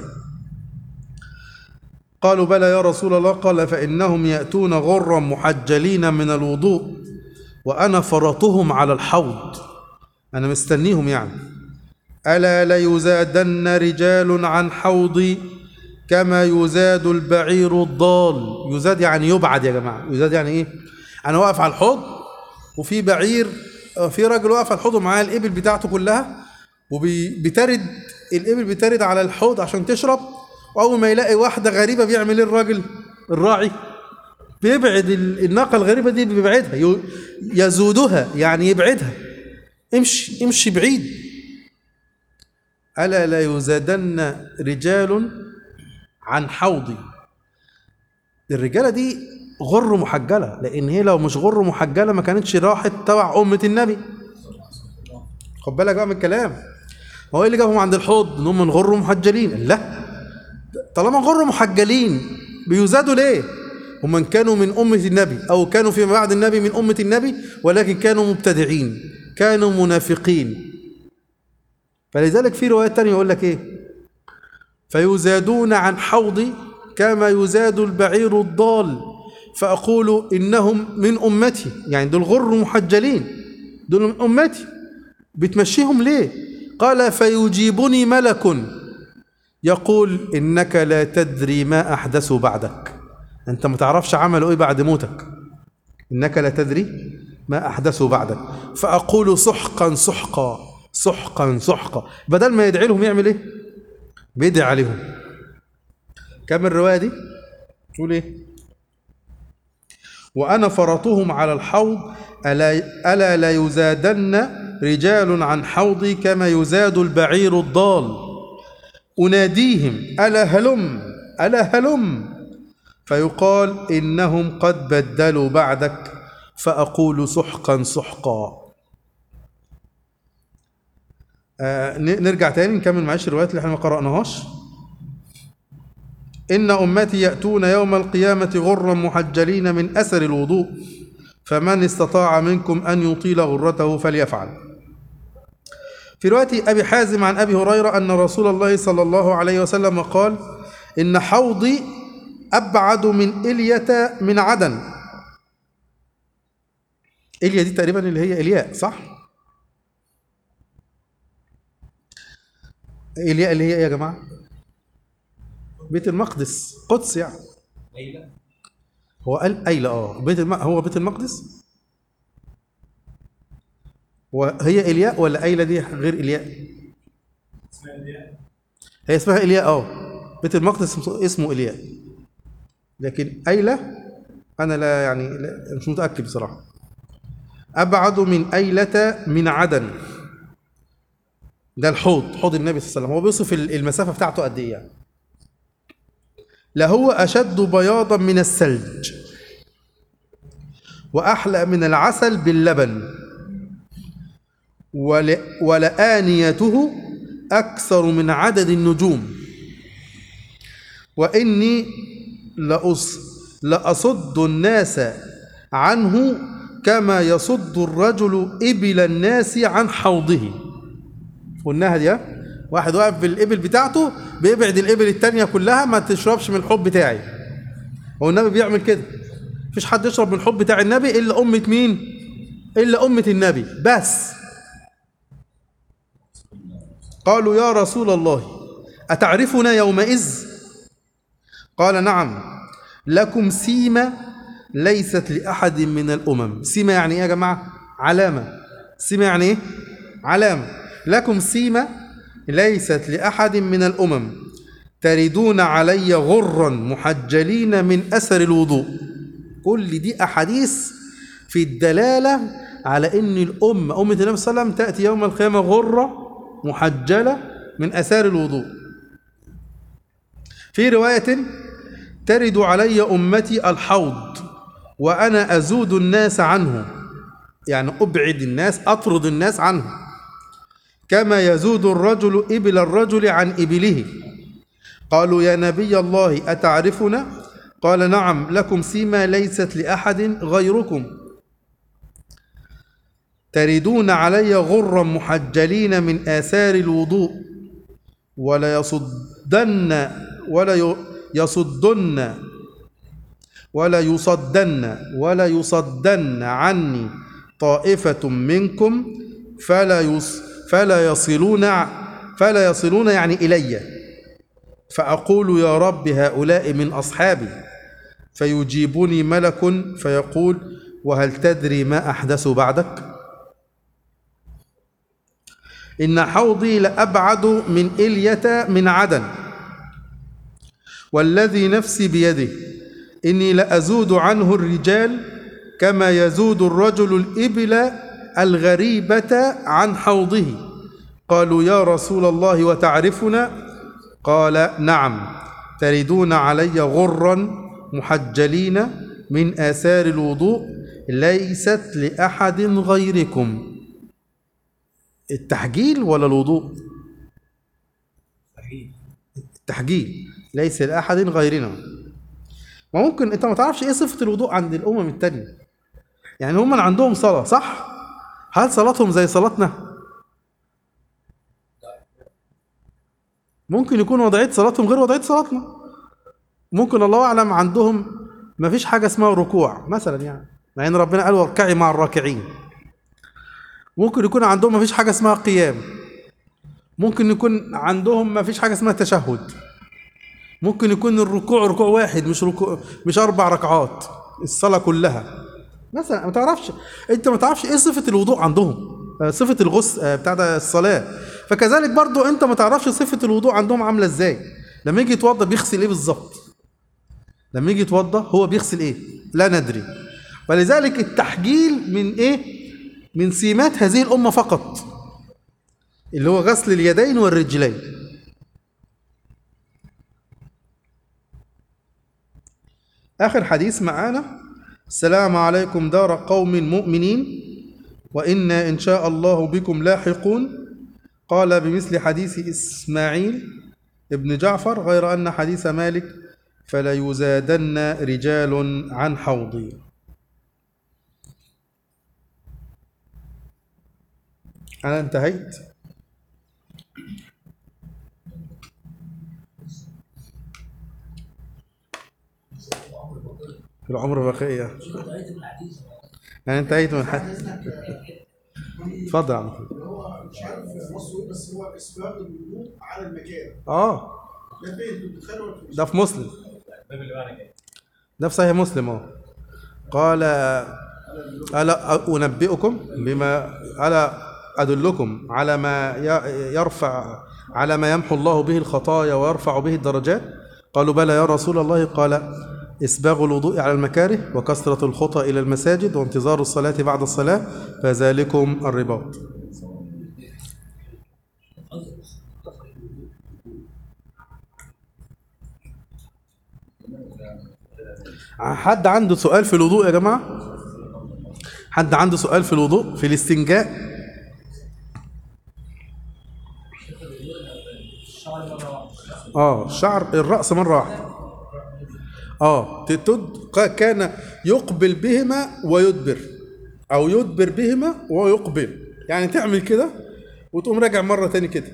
قالوا بلى يا رسول الله قال فإنهم يأتون غرا محجلين من الوضوء وأنا فرطهم على الحوض أنا مستنيهم يعني ألا ليزادن رجال عن حوضي كما يزاد البعير الضال يزاد يعني يبعد يا جماعة يزاد يعني إيه أنا واقف على الحوض وفي بعير آه، في راجل واقف على الحوض ومعاه الإبل بتاعته كلها وبيترد الإبل بترد على الحوض عشان تشرب وأول ما يلاقي واحدة غريبة بيعمل إيه الراجل الراعي بيبعد ال- الناقة الغريبة دي بيبعدها ي- يزودها يعني يبعدها امشي امشي بعيد ألا لا يزادن رجال عن حوضي الرجالة دي غر محجلة لأن هي لو مش غر محجلة ما كانتش راحت تبع أمة النبي خد بالك بقى من الكلام هو ايه اللي جابهم عند الحوض ان هم من غر محجلين لا طالما غر محجلين بيزادوا ليه هم كانوا من أمة النبي أو كانوا فيما بعد النبي من أمة النبي ولكن كانوا مبتدعين كانوا منافقين فلذلك في روايات تانية يقول لك إيه فيزادون عن حوضي كما يزاد البعير الضال فأقول إنهم من أمتي يعني دول غر محجلين دول من أمتي بتمشيهم ليه قال فيجيبني ملك يقول إنك لا تدري ما أحدثوا بعدك أنت ما تعرفش عملوا إيه بعد موتك إنك لا تدري ما أحدثوا بعدك فأقول سحقا سحقا سحقا سحقا بدل ما يدعي لهم يعمل إيه بيدعي عليهم كم الرواية دي تقول إيه وأنا فرطهم على الحوض ألا, ألا لا يزادن رجال عن حوضي كما يزاد البعير الضال أناديهم ألا هلم ألا هلم فيقال إنهم قد بدلوا بعدك فأقول سحقا سحقا آه ن- نرجع تاني نكمل معلش الروايات اللي احنا ما قرأناهاش إن أمتي يأتون يوم القيامة غرا محجلين من أثر الوضوء فمن استطاع منكم أن يطيل غرته فليفعل في رواية أبي حازم عن أبي هريرة أن رسول الله صلى الله عليه وسلم قال إن حوضي أبعد من إلية من عدن إليا دي تقريبا اللي هي إلياء صح؟ إلياء اللي هي إيه يا جماعة؟ بيت المقدس قدس يعني ليلى هو قال أيلة اه بيت الم... هو بيت المقدس وهي إلياء ولا أيلة دي غير إلياء اسمها دي هي اسمها إلياء اه بيت المقدس اسمه- اسمه إلياء لكن أيلة أنا لا يعني لا مش متأكد بصراحة أبعد من أيلة من عدن ده الحوض حوض النبي صلى الله عليه وسلم هو بيوصف المسافة بتاعته قد إيه يعني لهو أشد بياضا من الثلج وأحلى من العسل باللبن ول... ولآنيته أكثر من عدد النجوم وإني لأص... لأصد الناس عنه كما يصد الرجل إبل الناس عن حوضه قلناها دي ها؟ واحد واقف بالإبل بتاعته بيبعد الإبل التانية كلها ما تشربش من الحوض بتاعي هو النبي بيعمل كده مفيش حد يشرب من الحوض بتاع النبي إلا أمة مين إلا أمة النبي بس قالوا يا رسول الله أتعرفنا يومئذ قال نعم لكم سيمة ليست لأحد من الأمم سيمة يعني إيه يا جماعة علامة سيمة يعني إيه علامة لكم سيمة ليست لأحد من الأمم تردون علي غرا محجلين من أثر الوضوء كل دي أحاديث في الدلالة على أن الأمة أمة النبي صلى الله عليه وسلم تأتي يوم القيامة غرة محجلة من أثار الوضوء في رواية ترد علي أمتي الحوض وأنا أزود الناس عنه يعني أبعد الناس أطرد الناس عنه كما يزود الرجل إبل الرجل عن إبله قالوا يا نبي الله أتعرفنا قال نعم لكم سيما ليست لأحد غيركم تردون علي غرا محجلين من آثار الوضوء ولا يصدن ولا ي- يصدن ولا يصدن ولا يصدن عني طائفة منكم فلا يص فلا يصلون فلا يصلون يعني إلي فأقول يا رب هؤلاء من أصحابي فيجيبني ملك فيقول وهل تدري ما أحدث بعدك إن حوضي لأبعد من إلية من عدن والذي نفسي بيده إني لأزود عنه الرجال كما يزود الرجل الإبل الغريبة عن حوضه قالوا يا رسول الله وتعرفنا قال نعم تردون علي غرا محجلين من آثار الوضوء ليست لأحد غيركم التحجيل ولا الوضوء صحيح التحجيل ليس لأحد غيرنا ما ممكن انت ما تعرفش ايه صفة الوضوء عند الأمم التانية يعني هم عندهم صلاة صح هل صلاتهم زي صلاتنا ممكن يكون وضعية صلاتهم غير وضعية صلاتنا ممكن الله أعلم عندهم ما فيش حاجة اسمها ركوع مثلا يعني مع ان ربنا قال واركعي مع الراكعين ممكن يكون عندهم ما فيش حاجة اسمها قيام ممكن يكون عندهم ما فيش حاجة اسمها تشهد ممكن يكون الركوع ركوع واحد مش ركوع مش اربع ركعات الصلاه كلها مثلا ما تعرفش انت ما تعرفش ايه صفه الوضوء عندهم آه، صفه الغسل آه، بتاع ده الصلاه فكذلك برضو انت ما تعرفش صفه الوضوء عندهم عامله ازاي لما يجي يتوضى بيغسل ايه بالظبط لما يجي يتوضى هو بيغسل ايه لا ندري ولذلك التحجيل من ايه من سمات هذه الامه فقط اللي هو غسل اليدين والرجلين آخر حديث معانا السلام عليكم دار قوم مؤمنين وإنا إن شاء الله بكم لاحقون قال بمثل حديث إسماعيل ابن جعفر غير أن حديث مالك فلا يزادن رجال عن حوضي أنا انتهيت في العمر بقية أنا انتهيت من حد اتفضل يا عم محمد. هو مش عارف مصر ايه بس هو اسباب الوضوء على المكان اه ده فين في البخاري ولا في ده في مسلم الباب اللي بعد كده ده في صحيح مسلم اه قال ألا أنبئكم بما ألا أدلكم على ما ي- يرفع على ما يمحو الله به الخطايا ويرفع به الدرجات قالوا بلى يا رسول الله قال إسباغ الوضوء على المكاره وكثرة الخطى إلى المساجد وانتظار الصلاة بعد الصلاة فذلكم الرباط حد عنده سؤال في الوضوء يا جماعة حد عنده سؤال في الوضوء في الاستنجاء اه شعر الرأس مرة واحدة اه تد كان يقبل بهما ويدبر او يدبر بهما ويقبل يعني تعمل كده وتقوم راجع مرة تاني كده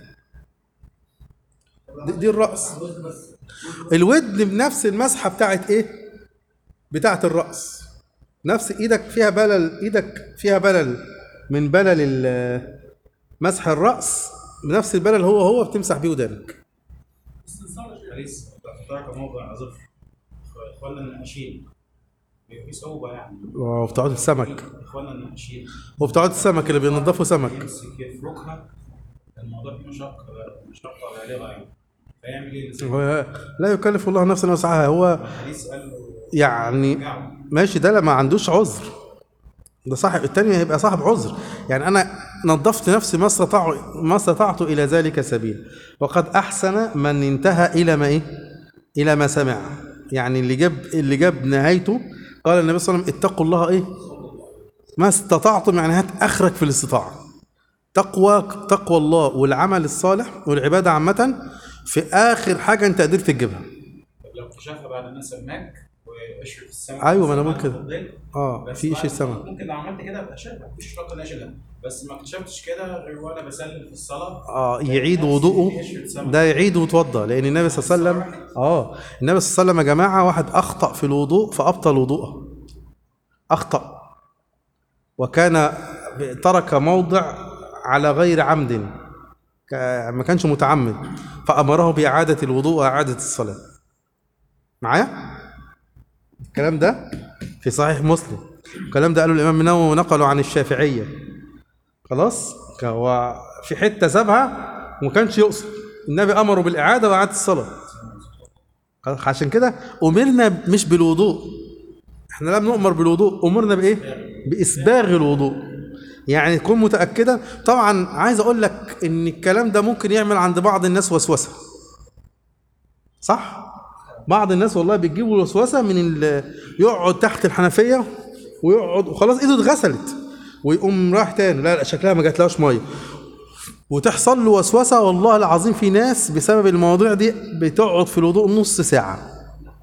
دي, دي الرأس الودن بنفس المسحة بتاعت ايه بتاعت الرأس نفس ايدك فيها بلل ايدك فيها بلل من بلل ال- مسح الرأس بنفس البلل هو هو بتمسح بيه ودانك حديث بتاعك موضع ظفر اخواننا النقاشين بيبقى في صعوبه يعني وبتقعد السمك اخواننا النقاشين وبتقعد السمك اللي بينضفوا سمك يمسك يفركها الموضوع فيه مشقه مشقه بالغه يعني فيعمل ايه الإنسان؟ هو لا يكلف الله نفسا وسعها هو الحديث قال له يعني رجعوا. ماشي ده لا ما عندوش عذر ده صاحب التاني هيبقى صاحب عذر يعني انا نظفت نفسي ما استطاع ما استطعت الى ذلك سبيل وقد احسن من انتهى الى ما ايه الى ما سمع يعني اللي جاب اللي جاب نهايته قال النبي صلى الله عليه وسلم اتقوا الله ايه ما استطعتم يعني هات اخرك في الاستطاعه تقوى تقوى الله والعمل الصالح والعباده عامه في اخر حاجه انت قدرت تجيبها طب لو اكتشفها بعد الناس سماك وقشر في السماء أيوة، ما أنا سماء بقول كده. تفضل. اه بس في بعد- قشر السماء ممكن لو عملت كده ابقى شايف مفيش رقم اشيلها بس ما اكتشفتش كده غير وانا بسلم في الصلاه اه يعيد وضوءه ده يعيد ويتوضا لان النبي صلى الله عليه وسلم اه النبي صلى الله عليه وسلم يا جماعه واحد اخطا في الوضوء فابطل وضوءه اخطا وكان ترك موضع على غير عمد ك- ما كانش متعمد فامره باعاده الوضوء واعاده الصلاه معايا الكلام ده في صحيح مسلم الكلام ده قاله الامام النووي ونقله عن الشافعيه خلاص ك- هو في حته سابها وما كانش يقصد النبي امره بالاعاده واعاده الصلاه خلاص، عشان كده امرنا مش بالوضوء احنا لم نؤمر بالوضوء امرنا بايه باسباغ الوضوء يعني تكون متاكدا طبعا عايز اقول لك ان الكلام ده ممكن يعمل عند بعض الناس وسوسه صح بعض الناس والله بتجيبوا الوسوسه من ال... يقعد تحت الحنفيه ويقعد وخلاص ايده اتغسلت ويقوم راح تاني لا لا شكلها ما جاتلهاش ميه وتحصل له وسوسه والله العظيم في ناس بسبب المواضيع دي بتقعد في الوضوء نص ساعه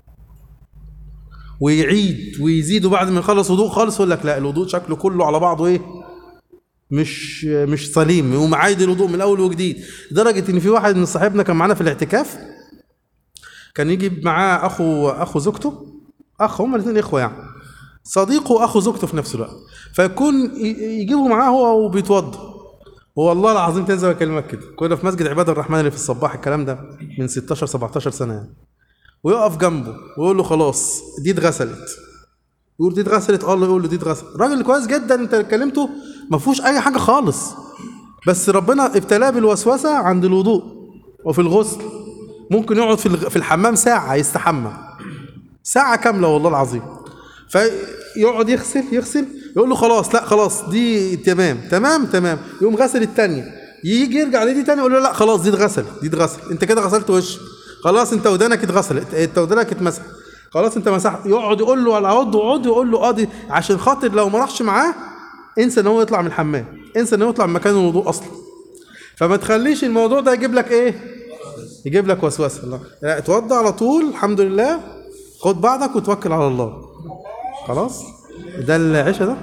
ويعيد ويزيد وبعد ما يخلص وضوء خالص يقول لك لا الوضوء شكله كله على بعضه ايه مش مش سليم يقوم عايد الوضوء من الاول وجديد لدرجه ان في واحد من صاحبنا كان معانا في الاعتكاف كان يجيب معاه اخو اخو زوجته اخ هما الاثنين اخوه يعني صديقه واخو زوجته في نفس الوقت فيكون ي- يجيبه معاه هو وبيتوضا والله العظيم تنزل اكلمك كده كنا في مسجد عباد الرحمن اللي في الصباح الكلام ده من 16 17 سنه يعني ويقف جنبه ويقول له خلاص دي اتغسلت يقول دي اتغسلت اه يقول له دي اتغسلت راجل كويس جدا انت كلمته ما فيهوش اي حاجه خالص بس ربنا ابتلاه بالوسوسه عند الوضوء وفي الغسل ممكن يقعد في الغ- في الحمام ساعه يستحمى ساعه كامله والله العظيم فيقعد يغسل يغسل يقول له خلاص لا خلاص دي تمام تمام تمام يقوم غسل التانية يجي يرجع لدي تاني يقول له لا خلاص دي اتغسلت دي اتغسلت انت كده غسلت وش خلاص انت ودانك اتغسلت انت ودانك اتمسح خلاص انت مسحت يقعد يقول له على عضو عضو يقول له اه دي عشان خاطر لو ما راحش معاه انسى ان هو يطلع من الحمام انسى ان هو يطلع من مكان الوضوء اصلا فما تخليش الموضوع ده يجيب لك ايه يجيب لك وسوسه لا لا، اتوضى على طول الحمد لله خد بعضك وتوكل على الله خلاص ده العشاء ده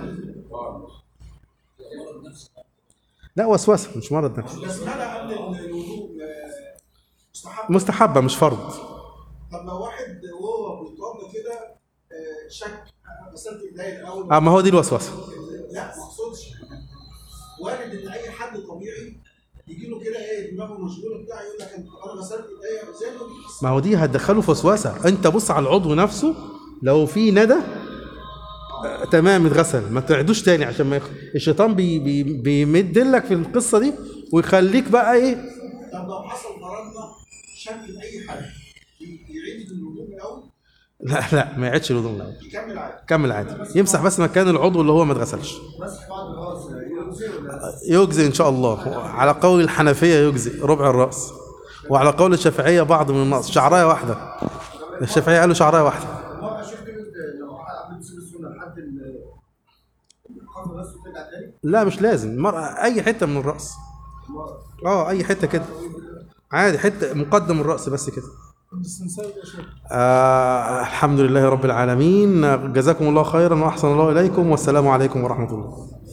لا وسوسه مش مرض نفسي البسمله قبل الوضوء آه، مستحب مستحبه مش فرض طب لو واحد وهو بيتوضى كده آه، شك انا غسلت ايديا الاول اه ما هو دي الوسوسه لا ما اقصدش وارد ان اي حد طبيعي يجي له كده ايه دماغه مشغوله بتاع يقول لك انت انا غسلت ايديا زي ما بيغسل. ما هو دي هتدخله في وسوسه انت بص على العضو نفسه لو في ندى آه، تمام اتغسل ما تعيدوش تاني عشان ما يخ... الشيطان بي... بي... بيمد لك في القصه دي ويخليك بقى ايه طب لو حصل فرضنا شك لاي حد ي- يعيد الوضوء من الاول لا لا ما يعيدش الوضوء من الأول. يكمل عادي كمل عادي يمسح بس مكان العضو اللي هو ما اتغسلش مسح بعد الراس يغسل ولا يجزي ان شاء الله على قول الحنفيه يجزي ربع الراس وعلى قول الشافعيه بعض من النقص شعرايه واحده الشافعيه قالوا شعرايه واحده المرأة شفت انت لو عملت تسيب السنة لحد ال الحفظ بس وترجع تاني لا مش لازم المرأة اي حته من الراس اه اي حته كده عادي حته مقدم الراس بس كده آه الحمد لله رب العالمين جزاكم الله خيرا واحسن الله اليكم والسلام عليكم ورحمه الله